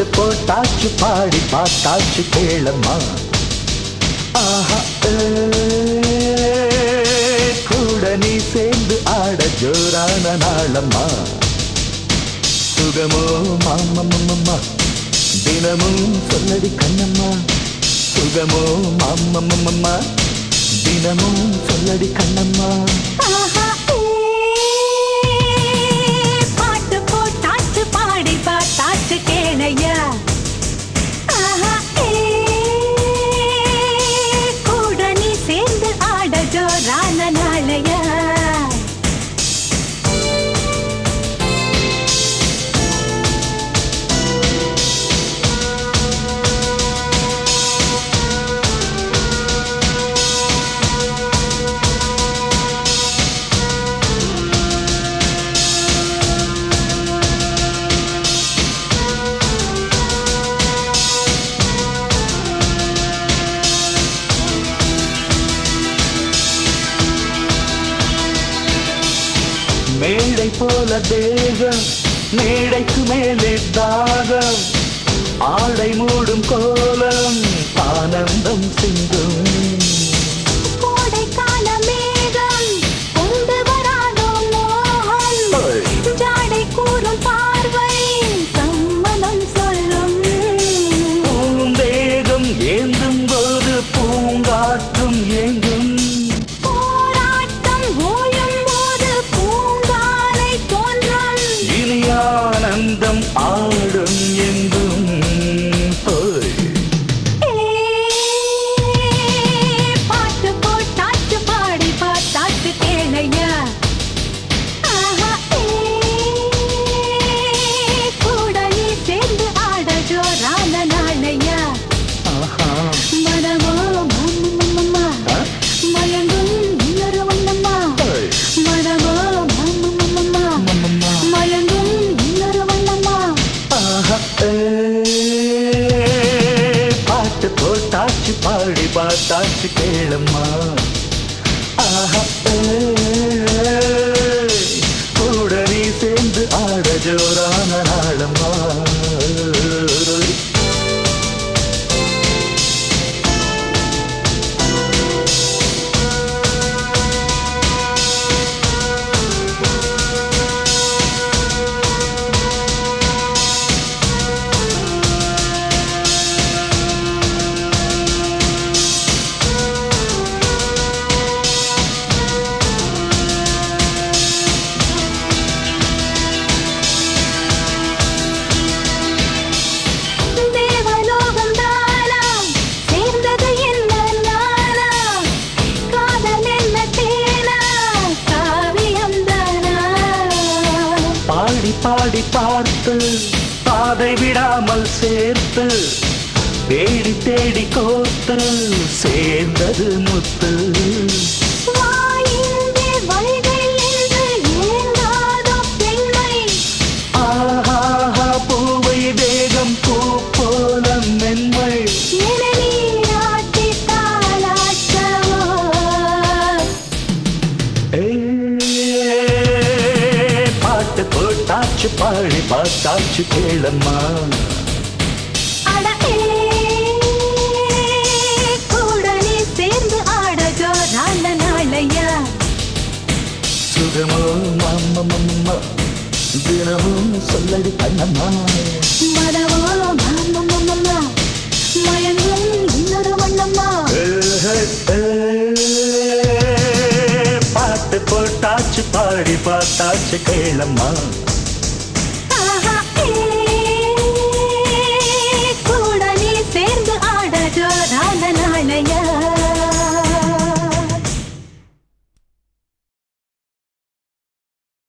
போட்டாச்சு பாடி பார்த்தாச்சு கேளம்மா ஆஹா ஏ, கூட நீ சேர்ந்து ஆட ஜோரான நாளம்மா சுகமோ மாமம்மம்மா தினமும் சொல்லடி கண்ணம்மா சுகமோ மாமம்மம்மா தினமும் சொல்லடி கண்ணம்மா ஆஹா, ஏ, பாட்டு போட்டாச்சு பாடி பார்த்தாச்சு கேளையா ஆஹா, ஏ, கூட நீ சேர்ந்து ஆட ஜோரான நாளையா மேடை போல தேகம் மேடைக்கு மேலே தாகம் ஆடை மூடும் கோலம் ஆனந்தம் சிந்தும் கோடைக்கால மேகம் கொண்டு வராதோ மோகம் ஓய். ஜாடை கூறும் பார்வை சம்மதம் சொல்லும் பூந்தேகம் ஏந்தும் போது பூங்காற்றும் ஏங்கும் போராட்டம் ஓயும் போது பூங்காலை தோன்றும் இனி ஆனந்தம் ஆடும் எங்கும் ஓய். பாட்டு போட்டாச்சு பாடி பார்த்தாச்சு கேளையா ஆஹா, ஏ, கூட நீ சேர்ந்து ஆட ஜோரான நாளையா ஆஹா. மனமோ மம்மம்மம்மா ஆ? மயங்கும் இன்னொரு வண்ணம்மா ஓய். மனமோ மம்மம்மம்மா மம்மம்மா. மயங்கும் இன்னொரு வண்ணம்மா ஆஹா, ஏ, பாட்டு போட்டாச்சு பாடி பார்த்தாச்சு கேளம்மா ஆஹா, ஏ, கூட நீ சேர்ந்து ஆட ஜோரான நாளம்மா தேவலோகம் தானா சேர்ந்தது என்ன நானா காதல் என்ன தேனா காவியம் தானா பாடி பாடி பார்த்து பாதை விடாமல் சேர்த்து தேடி தேடி கோத்து சேர்ந்தது முத்து வாயின்றி வைகை என்று ஏங்காதோ பெண்மை ஆஹாஹா பூவை தேகம் பூ போல மென்மை என நீராட்டி தாளாட்டவோ ஏ, பாட்டு போட்டாச்சு பாடி பார்த்தாச்சு கேளம்மா அட ஏ, கூட நீ சேர்ந்து ஆட ஜோரான நாளையா சுகமோ மாமம்மம்மா தினமும் சொல்லடி கண்ணம்மா மனமோ மாமம்மம்மா மயங்கும் இன்னொரு வண்ணம்மா பாட்டு போட்டாச்சு பாடி பார்த்தாச்சு கேளம்மா